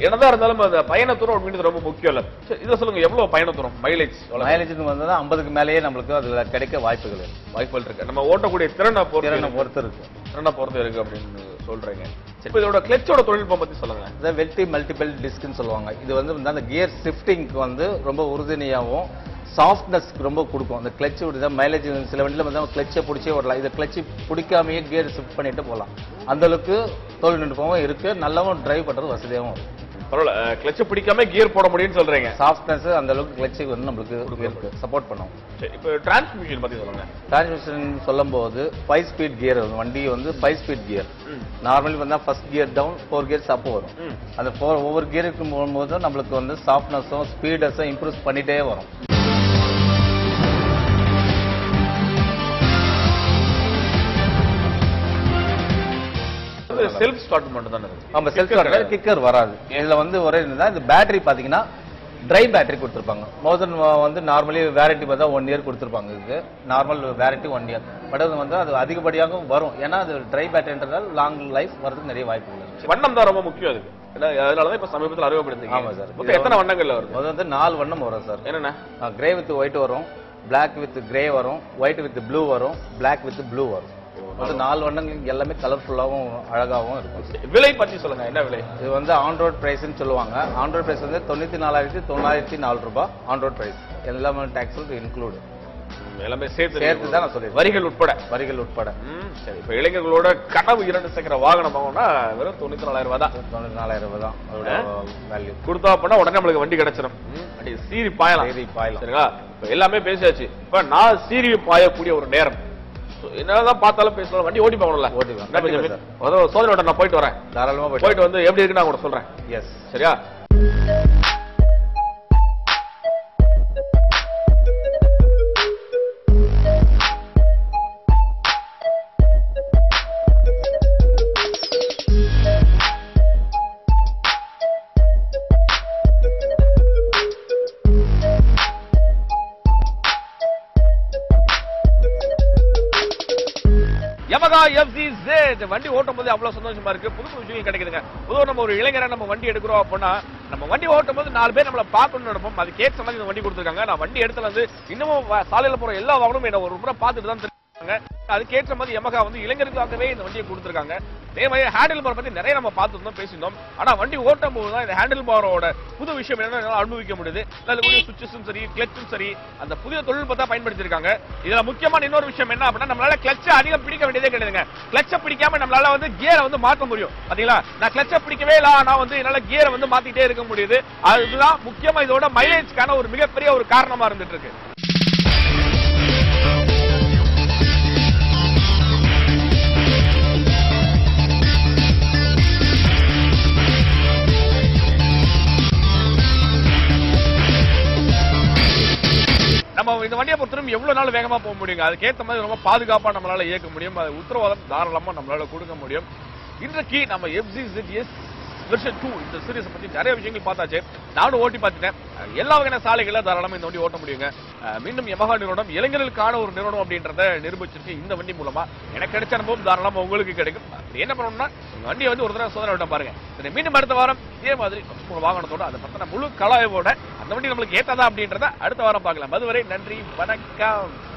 என்னதான் இருந்தாலும் அந்த பயண தூரம் அப்படின்றது ரொம்ப முக்கியம் இல்ல சரி, இதை சொல்லுங்க எவ்வளவு பயண தூரம் மைலேஜ் மைலேஜ் வந்து ஐம்பதுக்கு மேலேயே நம்மளுக்கு அதுல கிடைக்க வாய்ப்புகள் இருக்கு வாய்ப்புகள் இருக்கு நம்ம ஓட்டக்கூடிய திறனை பொறுத்து திறனை பொறுத்து இருக்கு திறனை பொறுத்து இருக்கு அப்படின்னு சொல்றீங்க சரி, இப்ப இதோட கிளச்சோட தொழில்நுட்பம் பத்தி சொல்லுங்க இதை வெல்டி மல்டிபிள் டிஸ்க்னு சொல்லுவாங்க இது வந்து வந்து அந்த கியர் ஷிஃப்டிங்க்கு வந்து ரொம்ப உறுதுணையாகவும் சாஃப்ட்னஸ் ரொம்ப கொடுக்கும் அந்த கிளச் விடுதா மைலேஜ் சில வண்டியில் வந்து கிளச்சை பிடிச்சே வரலாம் இதை கிளச்சு பிடிக்காமையே கியர் ஷிஃப்ட் பண்ணிட்டு போகலாம் அந்த அளவுக்கு தொழில்நுட்பமும் இருக்கு நல்லாவும் டிரைவ் பண்றது வசதியாகவும் இருக்கும் பரவாயில்ல கிளச்ச பிடிக்காம கியர் போட முடியும்னு சொல்றீங்க சாஃப்ட்னஸ் அந்த அளவுக்கு கிளச்சுக்கு வந்து நம்மளுக்கு இருக்கு சப்போர்ட் பண்ணும் சரி இப்போ டிரான்ஸ்மிஷன் பத்தி சொல்லுங்க டிரான்ஸ்மிஷன் சொல்லும்போது ஃபைவ் ஸ்பீட் கியர் வண்டி வந்து ஃபைவ் ஸ்பீட் கியர் நார்மலி வந்தால் first gear down four gears up வரும் ம். அந்த ஃபோர் ஒவ்வொரு கியருக்கு போகும்போது நம்மளுக்கு வந்து சாஃப்ட்னஸும் ஸ்பீடஸும் இம்ப்ரூவ் பண்ணிட்டே வரும் செல்ஃப் ஸ்டார்ட் மட்டும் தானே இருக்கு நம்ம செல்ஃப் ஸ்டார்டர் கிக்கர் வராது இதுல வந்து ஒரே இதுதான் இந்த பேட்டரி பாத்தீங்கன்னா ட்ரை பேட்டரி கொடுத்துருப்பாங்க மோதன் வந்து நார்மலி வேரண்டி பார்த்தா ஒன் இயர் கொடுத்துருப்பாங்க இதுக்கு normal warranty one year but அது வந்து அது அதிகப்படியாக வரும் ஏன்னா அது ட்ரை பேட்டரின்றதால லாங் லைஃப் வரதுக்கு நிறைய வாய்ப்புகள் இருக்கு வண்ணம் தான் ரொம்ப முக்கியம் அதுக்கு ஏன்னா அதனாலதான் இப்ப சமீபத்தில் அறிமுகப்படுத்தீங்க ஆமா சார். மொத்தம் எத்தனை வண்ணங்கள்ல வருது முதல் வந்து நாலு வண்ணம் வரும் சார் என்னென்ன கிரே வித் ஒயிட் வரும் Black வித் கிரே வரும் ஒயிட் வித் ப்ளூ வரும் Black வித் ப்ளூ வரும் அது நாலு வண்ணங்கள் எல்லாமே கலர்ஃபுல்லாகவும் அழகாகவும் இருக்கும் விலை பத்தி சொல்லுங்க என்ன விலை இது வந்து ஆன் ரோட் ப்ரைஸ்னு சொல்லுவாங்க ஆன் ரோட் ப்ரைஸ் வந்து தொண்ணூற்றி நாலாயிரத்தி தொள்ளாயிரத்தி நாலு ரூபாய் ஆன் ரோட் ப்ரைஸ் எல்லாமே டேக்ஸும் இன்க்ளூடு ம், எல்லாமே சேர்த்து சேர்த்து தான் நான் சொல்லியிருக்கேன் வரிகள் உட்பட வரிகள் உட்பட ம், சரி இப்ப இளைஞர்களோட கனவு இரண்டு சக்கர வாகனம் வாங்கணும்னா வெறும் தொண்ணூத்தி நாலாயிரம் ரூபாய் தான் தொண்ணூற்றி நாலாயிரம் ரூபாய் தான் அதோட வேல்யூ கொடுத்தா அப்படின்னா உடனே நம்மளுக்கு வண்டி கிடைச்சிடும் அப்படி சீறி பாயலாம் சரி பாயலாம் சரிங்களா இப்ப எல்லாமே பேசியாச்சு இப்ப நான் சீறி பாயக்கூடிய ஒரு நேரம் So, என்னதான் பார்த்தாலும் பேசலாம் வண்டி ஓட்டி போகணும்ல ஓட்டி போகணும். என்ன பெஞ்சமின்? கண்டிப்பா முதல்ல சோதனை ஓட்ட நான் போயிட்டு வரேன் தாராளமாக போயிட்டு போயிட்டு வந்து எப்படி இருக்குன்னு நான் கூட சொல்றேன் எஸ் சரியா யமகா எஃப்சி ஜெட் வண்டி ஓட்டும் போது அவ்வளவு சந்தோஷமா இருக்கு புது புது விஷயங்கள் கிடைக்குதுங்க பொதுவா நம்ம ஒரு இளைஞரை நம்ம வண்டி எடுக்கிறோம் அப்படின்னா நம்ம வண்டி ஓட்டும் போது நாலு பேர் நம்மள பார்க்கணும்னு நினைப்போம் அது கேட்க மாதிரி இந்த வண்டி கொடுத்துருக்காங்க நான் வண்டி எடுத்துல வந்து இன்னமும் வ- சாலையில போற எல்லா வாகனமும் என்ன ஒரு முறை பார்த்துட்டு தான் தெரிஞ்சுக்காங்க அதுக்கேற்ற மாதிரி யமகா வந்து இளைஞருக்காகவே இந்த வண்டியை கொடுத்துருக்காங்க அதே மாதிரி ஹேண்டில் பார் பத்தி நிறைய நம்ம பார்த்துருந்தோம் பேசியிருந்தோம் ஆனா வண்டி ஓட்டும் போது தான் இந்த ஹேண்டில் பாரோட புது விஷயம் என்னன்னா என்னால அனுபவிக்க முடியுது அதுல கூடிய சுவிட்சஸும் சரி கிளச்சும் சரி அந்த புதிய தொழில்நுட்பத்தை பயன்படுத்தியிருக்காங்க இதுல முக்கியமான இன்னொரு விஷயம் என்ன அப்படின்னா நம்மளால கிளச்சை அதிகம் பிடிக்க வேண்டியதே கிடையாதுங்க கிளச்சை பிடிக்காம நம்மளால வந்து கியரை வந்து மாற்ற முடியும் பாத்தீங்களா நான் கிளச்சை பிடிக்கவே இல்ல நான் வந்து என்னால கியரை வந்து மாத்திட்டே இருக்க முடியுது அதுதான் முக்கியமா இதோட மைலேஜ்க்கான ஒரு மிகப்பெரிய ஒரு காரணமா இருந்துட்டு இருக்கு நம்ம இந்த வண்டியை பொறுத்தவரைக்கும் எவ்வளவு நாள் வேகமா போக முடியுங்க அதுக்கேற்ற மாதிரி ரொம்ப பாதுகாப்பா நம்மளால இயக்க முடியும் அது உத்தரவாதம் தாராளமா நம்மளால கொடுக்க முடியும் இன்றைக்கு நம்ம எஃப்சி எஸ் வெர்ஷன் டூ இந்த சீரிஸை பத்தி நிறைய விஷயங்கள் பார்த்தாச்சு நானும் ஓட்டி பார்த்துட்டேன் அஹ் எல்லா வகையான சாலைகளை தாராளமா இந்த வண்டி ஓட்ட முடியுங்க அஹ் மீண்டும் யமஹா நிறுவனம் இளைஞர்களுக்கான ஒரு நிறுவனம் அப்படின்றத நிரூபிச்சிருக்கு இந்த வண்டி மூலமா எனக்கு கிடைச்ச அனுபவம் தாராளமா உங்களுக்கு கிடைக்கும் அப்படி என்ன பண்ணணும்னா உங்க வண்டியை வந்து ஒரு தடவை சோதனை விட்ட பாருங்க சரி மீண்டும் அடுத்த வாரம் இதே மாதிரி ஒரு வாகனத்தோட அதை பத்தின முழு கலாய்வோட அந்த வண்டி நம்மளுக்கு ஏத்தாதா அப்படின்றத அடுத்த வாரம் பார்க்கலாம் அதுவரை நன்றி வணக்கம்